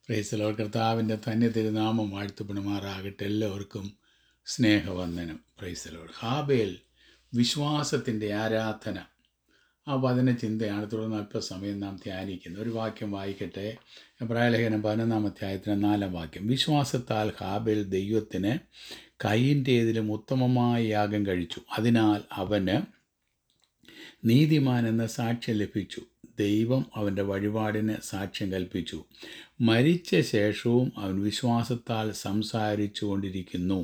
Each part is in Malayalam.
പ്രൈസലോ കർത്താവിൻ്റെ തന്നെ തിരുനാമം വാഴ്ത്തപ്പെടുമാറാകട്ടെ എല്ലാവർക്കും സ്നേഹവന്ദനം പ്രൈസലോട് ഹാബേൽ വിശ്വാസത്തിൻ്റെ ആരാധന ആ വചന ചിന്തയാണ് തുടർന്ന് അല്പസമയം നാം ധ്യാനിക്കുന്നത് ഒരു വാക്യം വായിക്കട്ടെ എബ്രായലേഖനം പതിനൊന്നാം അധ്യായത്തിന് നാലാം വാക്യം വിശ്വാസത്താൽ ഹാബേൽ ദൈവത്തിന് കൈയിൻ്റേതിലും ഉത്തമമായ യാഗം കഴിച്ചു അതിനാൽ അവന് നീതിമാൻ എന്ന സാക്ഷ്യം ലഭിച്ചു ദൈവം അവൻ്റെ വഴിപാടിന് സാക്ഷ്യം കൽപ്പിച്ചു മരിച്ച ശേഷവും അവൻ വിശ്വാസത്താൽ സംസാരിച്ചു കൊണ്ടിരിക്കുന്നു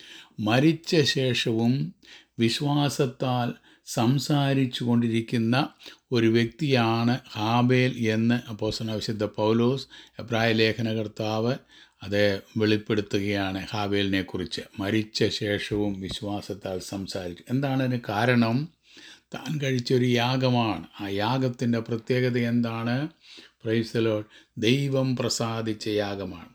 മരിച്ച ശേഷവും വിശ്വാസത്താൽ സംസാരിച്ചു കൊണ്ടിരിക്കുന്ന ഒരു വ്യക്തിയാണ് ഹാബേൽ എന്ന് അപ്പോസന വിശുദ്ധ പൗലോസ് എബ്രായ ലേഖനകർത്താവ് അത് വെളിപ്പെടുത്തുകയാണ് ഹാബേലിനെ കുറിച്ച് മരിച്ച ശേഷവും വിശ്വാസത്താൽ സംസാരിച്ചു എന്താണ് അതിന് കാരണം താൻ കഴിച്ചൊരു യാഗമാണ് ആ യാഗത്തിൻ്റെ പ്രത്യേകത എന്താണ് പ്രൈസലോ ദൈവം പ്രസാദിച്ച യാഗമാണ്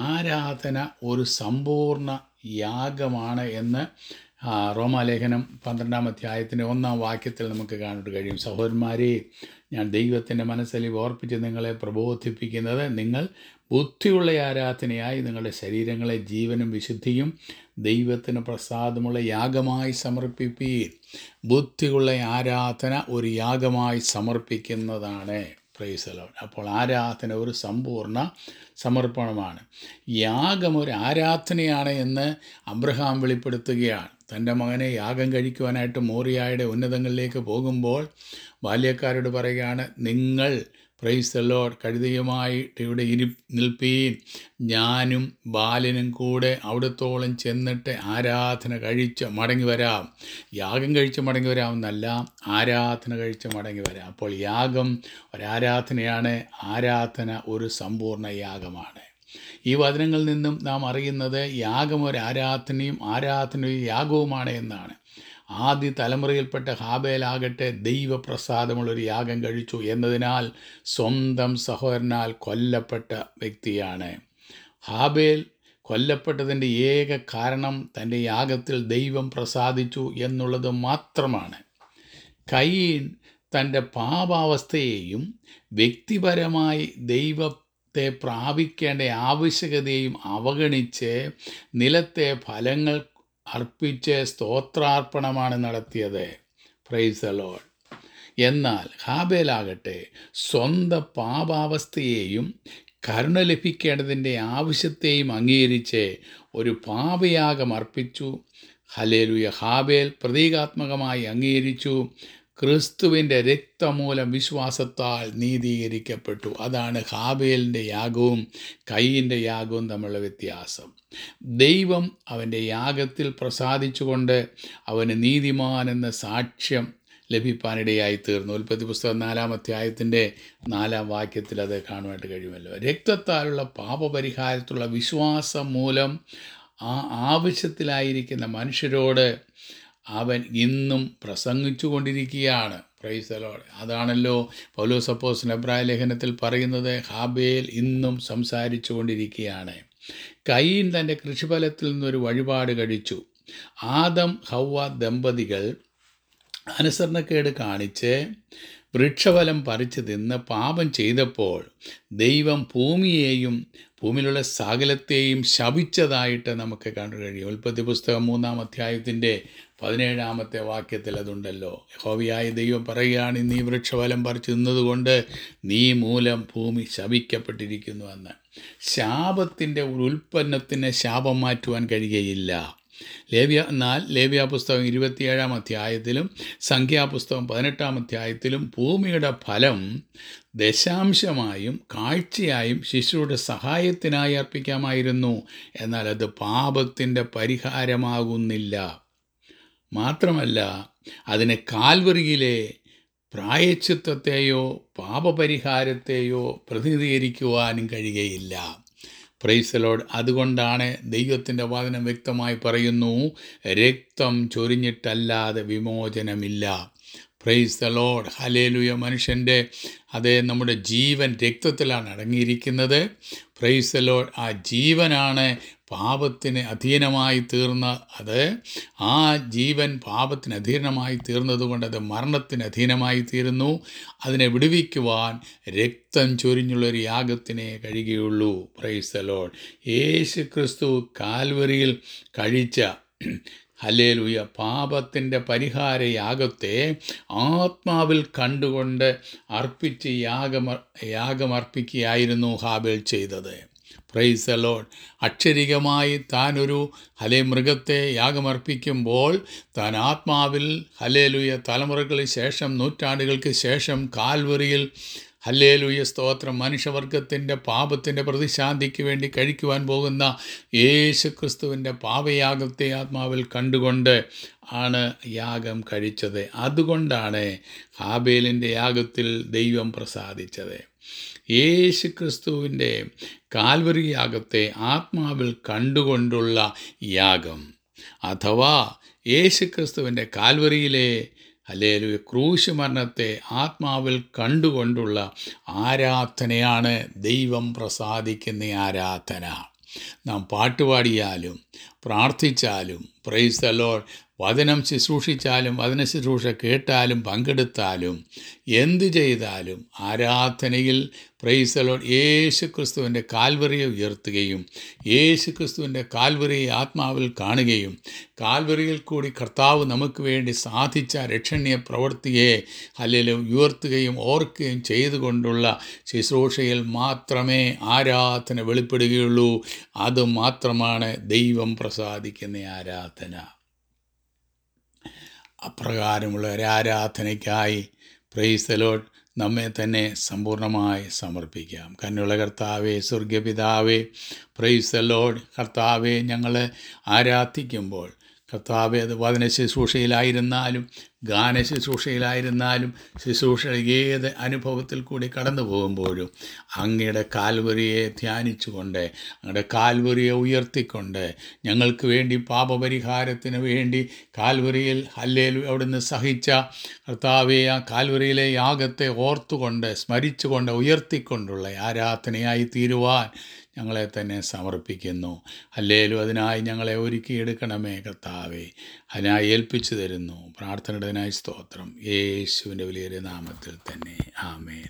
ആരാധന ഒരു സമ്പൂർണ്ണ യാഗമാണ് എന്ന് ആ, റോമാലേഖനം പന്ത്രണ്ടാം അധ്യായത്തിൻ്റെ ഒന്നാം വാക്യത്തിൽ നമുക്ക് കാണാൻ കഴിയും സഹോദരന്മാരെ ഞാൻ ദൈവത്തിൻ്റെ മനസ്സലിവ് ഓർപ്പിച്ച് നിങ്ങളെ പ്രബോധിപ്പിക്കുന്നത് നിങ്ങൾ ബുദ്ധിയുള്ള ആരാധനയായി നിങ്ങളുടെ ശരീരങ്ങളെ ജീവനും വിശുദ്ധിയും ദൈവത്തിന് പ്രസാദമുള്ള യാഗമായി സമർപ്പിപ്പീൻ ബുദ്ധിയുള്ള ആരാധന ഒരു യാഗമായി സമർപ്പിക്കുന്നതാണ് പ്രൈസലോ അപ്പോൾ ആരാധന ഒരു സമ്പൂർണ്ണ സമർപ്പണമാണ് യാഗം ഒരു ആരാധനയാണ് എന്ന് അബ്രഹാം വെളിപ്പെടുത്തുകയാണ് തൻ്റെ മകനെ യാഗം കഴിക്കുവാനായിട്ട് മോറിയായുടെ ഉന്നതങ്ങളിലേക്ക് പോകുമ്പോൾ ബാല്യക്കാരോട് പറയുകയാണ് നിങ്ങൾ പ്രൈസ് ലോഡ് കഴുതയുമായിട്ട് ഇവിടെ ഇരി നിൽപ്പീൻ ഞാനും ബാലനും കൂടെ അവിടത്തോളം ചെന്നിട്ട് ആരാധന കഴിച്ച് മടങ്ങി വരാം യാഗം കഴിച്ച് മടങ്ങി വരാമെന്നല്ല ആരാധന കഴിച്ച് മടങ്ങി വരാം അപ്പോൾ യാഗം ഒരാരാധനയാണ് ആരാധന ഒരു സമ്പൂർണ്ണ യാഗമാണ് ഈ വചനങ്ങളിൽ നിന്നും നാം അറിയുന്നത് യാഗം ഒരു ആരാധനയും ആരാധന ഒരു യാഗവുമാണ് എന്നാണ് ആദ്യ തലമുറയിൽപ്പെട്ട ഹാബേലാകട്ടെ ദൈവപ്രസാദമുള്ളൊരു യാഗം കഴിച്ചു എന്നതിനാൽ സ്വന്തം സഹോദരനാൽ കൊല്ലപ്പെട്ട വ്യക്തിയാണ് ഹാബേൽ കൊല്ലപ്പെട്ടതിൻ്റെ ഏക കാരണം തൻ്റെ യാഗത്തിൽ ദൈവം പ്രസാദിച്ചു എന്നുള്ളത് മാത്രമാണ് കയ്യീൻ തൻ്റെ പാപാവസ്ഥയെയും വ്യക്തിപരമായി ദൈവത്തെ പ്രാപിക്കേണ്ട ആവശ്യകതയും അവഗണിച്ച് നിലത്തെ ഫലങ്ങൾ അർപ്പിച്ച് സ്തോത്രാർപ്പണമാണ് നടത്തിയത് പ്രൈസ് ലോഡ് എന്നാൽ ഹാബേലാകട്ടെ സ്വന്തം പാപാവസ്ഥയെയും കരുണ ലഭിക്കേണ്ടതിൻ്റെ ആവശ്യത്തെയും അംഗീകരിച്ച് ഒരു പാപയാഗം അർപ്പിച്ചു ഹലേലുയ ഹാബേൽ പ്രതീകാത്മകമായി അംഗീകരിച്ചു ക്രിസ്തുവിൻ്റെ രക്തമൂലം വിശ്വാസത്താൽ നീതീകരിക്കപ്പെട്ടു അതാണ് ഹാബേലിൻ്റെ യാഗവും കൈയിൻ്റെ യാഗവും തമ്മിലുള്ള വ്യത്യാസം ദൈവം അവൻ്റെ യാഗത്തിൽ പ്രസാദിച്ചുകൊണ്ട് അവന് നീതിമാൻ എന്ന സാക്ഷ്യം ലഭിപ്പാനിടയായി തീർന്നു ഉൽപ്പത്തി പുസ്തകം നാലാം അധ്യായത്തിൻ്റെ നാലാം വാക്യത്തിൽ അത് കാണുവാനായിട്ട് കഴിയുമല്ലോ രക്തത്താലുള്ള പാപപരിഹാരത്തിലുള്ള വിശ്വാസം മൂലം ആ ആവശ്യത്തിലായിരിക്കുന്ന മനുഷ്യരോട് അവൻ ഇന്നും പ്രസംഗിച്ചു കൊണ്ടിരിക്കുകയാണ് പ്രൈസലോട് അതാണല്ലോ പൗലോസ് അപ്പോസ് എബ്രായ ലേഖനത്തിൽ പറയുന്നത് ഹാബേൽ ഇന്നും സംസാരിച്ചു കൊണ്ടിരിക്കുകയാണ് കൈൻ തൻ്റെ കൃഷിഫലത്തിൽ നിന്നൊരു വഴിപാട് കഴിച്ചു ആദം ഹൗവ ദമ്പതികൾ അനുസരണക്കേട് കാണിച്ച് വൃക്ഷഫലം പറിച്ചു തിന്ന് പാപം ചെയ്തപ്പോൾ ദൈവം ഭൂമിയെയും ഭൂമിയിലുള്ള സകലത്തെയും ശപിച്ചതായിട്ട് നമുക്ക് കാണാൻ കഴിയും ഉൽപ്പത്തി പുസ്തകം മൂന്നാം അധ്യായത്തിൻ്റെ പതിനേഴാമത്തെ വാക്യത്തിൽ അതുണ്ടല്ലോ ഹോവിയായ ദൈവം പറയുകയാണ് നീ വൃക്ഷഫലം പറിച്ചു തിന്നതുകൊണ്ട് നീ മൂലം ഭൂമി ശപിക്കപ്പെട്ടിരിക്കുന്നുവെന്ന് ശാപത്തിൻ്റെ ഒരു ഉൽപ്പന്നത്തിന് ശാപം മാറ്റുവാൻ കഴിയുകയില്ല ലേവ്യ എന്നാൽ ലേവ്യ പുസ്തകം ഇരുപത്തിയേഴാം അധ്യായത്തിലും സംഖ്യാപുസ്തകം പതിനെട്ടാം അധ്യായത്തിലും ഭൂമിയുടെ ഫലം ദശാംശമായും കാഴ്ചയായും ശിശുയുടെ സഹായത്തിനായി അർപ്പിക്കാമായിരുന്നു എന്നാൽ അത് പാപത്തിൻ്റെ പരിഹാരമാകുന്നില്ല മാത്രമല്ല അതിന് കാൽവറിയിലെ പ്രായച്ചിത്വത്തെയോ പാപപരിഹാരത്തെയോ പ്രതിനിധീകരിക്കുവാനും കഴിയുകയില്ല പ്രൈസലോഡ് അതുകൊണ്ടാണ് ദൈവത്തിൻ്റെ വാദനം വ്യക്തമായി പറയുന്നു രക്തം ചൊരിഞ്ഞിട്ടല്ലാതെ വിമോചനമില്ല പ്രൈസ് ദ ലോഡ് ഹലേലുയ മനുഷ്യൻ്റെ അതേ നമ്മുടെ ജീവൻ രക്തത്തിലാണ് അടങ്ങിയിരിക്കുന്നത് പ്രൈസ് ദ ലോഡ് ആ ജീവനാണ് പാപത്തിന് അധീനമായി തീർന്ന അത് ആ ജീവൻ പാപത്തിന് അധീനമായി തീർന്നതുകൊണ്ട് അത് മരണത്തിന് അധീനമായി തീരുന്നു അതിനെ വിടുവിക്കുവാൻ രക്തം ചൊരിഞ്ഞുള്ളൊരു യാഗത്തിനെ കഴിയുകയുള്ളൂ പ്രൈസ് ദ ലോഡ് യേശു ക്രിസ്തു കാൽവരിയിൽ കഴിച്ച ഹലേലുയ പാപത്തിൻ്റെ പരിഹാര യാഗത്തെ ആത്മാവിൽ കണ്ടുകൊണ്ട് അർപ്പിച്ച് യാഗമ യാഗമർപ്പിക്കുകയായിരുന്നു ഹാബേൽ ചെയ്തത് പ്രൈസ് ദ ലോഡ് അക്ഷരികമായി താൻ ഒരു ഹലേ മൃഗത്തെ യാഗമർപ്പിക്കുമ്പോൾ താൻ ആത്മാവിൽ ഹലേലുയ തലമുറകൾക്ക് ശേഷം നൂറ്റാണ്ടുകൾക്ക് ശേഷം കാൽവറിയിൽ ഹല്ലേലൂയ സ്തോത്രം മനുഷ്യവർഗത്തിൻ്റെ പാപത്തിൻ്റെ പ്രതിശാന്തിക്ക് വേണ്ടി കഴിക്കുവാൻ പോകുന്ന യേശു ക്രിസ്തുവിൻ്റെ പാപയാഗത്തെ ആത്മാവിൽ കണ്ടുകൊണ്ട് ആണ് യാഗം കഴിച്ചത് അതുകൊണ്ടാണ് ഹാബേലിൻ്റെ യാഗത്തിൽ ദൈവം പ്രസാദിച്ചത് യേശു ക്രിസ്തുവിൻ്റെ കാൽവരി യാഗത്തെ ആത്മാവിൽ കണ്ടുകൊണ്ടുള്ള യാഗം അഥവാ യേശു ക്രിസ്തുവിൻ്റെ കാൽവരിയിലെ അല്ലേലു ക്രൂശ് മരണത്തെ ആത്മാവിൽ കണ്ടുകൊണ്ടുള്ള ആരാധനയാണ് ദൈവം പ്രസാദിക്കുന്ന ആരാധന നാം പാട്ടുപാടിയാലും പ്രാർത്ഥിച്ചാലും പ്രൈസ് ദ ലോഡ് വചനം ശുശ്രൂഷിച്ചാലും വചന ശുശ്രൂഷ കേട്ടാലും പങ്കെടുത്താലും എന്തു ചെയ്താലും ആരാധനയിൽ പ്രൈസ് ദ ലോഡ് യേശു ക്രിസ്തുവിൻ്റെ കാൽവറിയെ ഉയർത്തുകയും യേശു ക്രിസ്തുവിൻ്റെ കാൽവറിയെ ആത്മാവിൽ കാണുകയും കാൽവറിയിൽ കൂടി കർത്താവ് നമുക്ക് വേണ്ടി സാധിച്ച രക്ഷണീയ പ്രവൃത്തിയെ അല്ലെങ്കിൽ ഉയർത്തുകയും ഓർക്കുകയും ചെയ്തുകൊണ്ടുള്ള ശുശ്രൂഷയിൽ മാത്രമേ ആരാധന വെളിപ്പെടുകയുള്ളൂ അത് മാത്രമാണ് ദൈവം പ്രസാദിക്കുന്ന ആരാധന അപ്രകാരമുള്ള ഒരു ആരാധനയ്ക്കായി പ്രൈസലോട്ട് നമ്മെ തന്നെ സമ്പൂർണ്ണമായി സമർപ്പിക്കാം കന്നുള്ള കർത്താവെ സ്വർഗപിതാവേ പ്രൈസലോഡ് കർത്താവെ ഞങ്ങൾ ആരാധിക്കുമ്പോൾ കർത്താവെ അത് വചന ശുശ്രൂഷയിലായിരുന്നാലും ഗാന ശുശ്രൂഷയിലായിരുന്നാലും ശുശ്രൂഷ ഏത് അനുഭവത്തിൽ കൂടി കടന്നു പോകുമ്പോഴും അങ്ങയുടെ കാൽവരിയെ ധ്യാനിച്ചുകൊണ്ട് അങ്ങയുടെ കാൽവരിയെ ഉയർത്തിക്കൊണ്ട് ഞങ്ങൾക്ക് വേണ്ടി പാപപരിഹാരത്തിന് വേണ്ടി കാൽവരിയിൽ ഹല്ലേൽ അവിടുന്ന് സഹിച്ച കർത്താവെ ആ കാൽവരിയിലെ യാഗത്തെ ഓർത്തുകൊണ്ട് സ്മരിച്ചുകൊണ്ട് ഉയർത്തിക്കൊണ്ടുള്ള ആരാധനയായി തീരുവാൻ ഞങ്ങളെ തന്നെ സമർപ്പിക്കുന്നു അല്ലേലും അതിനായി ഞങ്ങളെ ഒരുക്കിയെടുക്കണമേ കർത്താവെ അതിനായി ഏൽപ്പിച്ചു തരുന്നു പ്രാർത്ഥനയുടേതിനായി സ്തോത്രം യേശുവിൻ്റെ വലിയൊരു നാമത്തിൽ തന്നെ ആമേൻ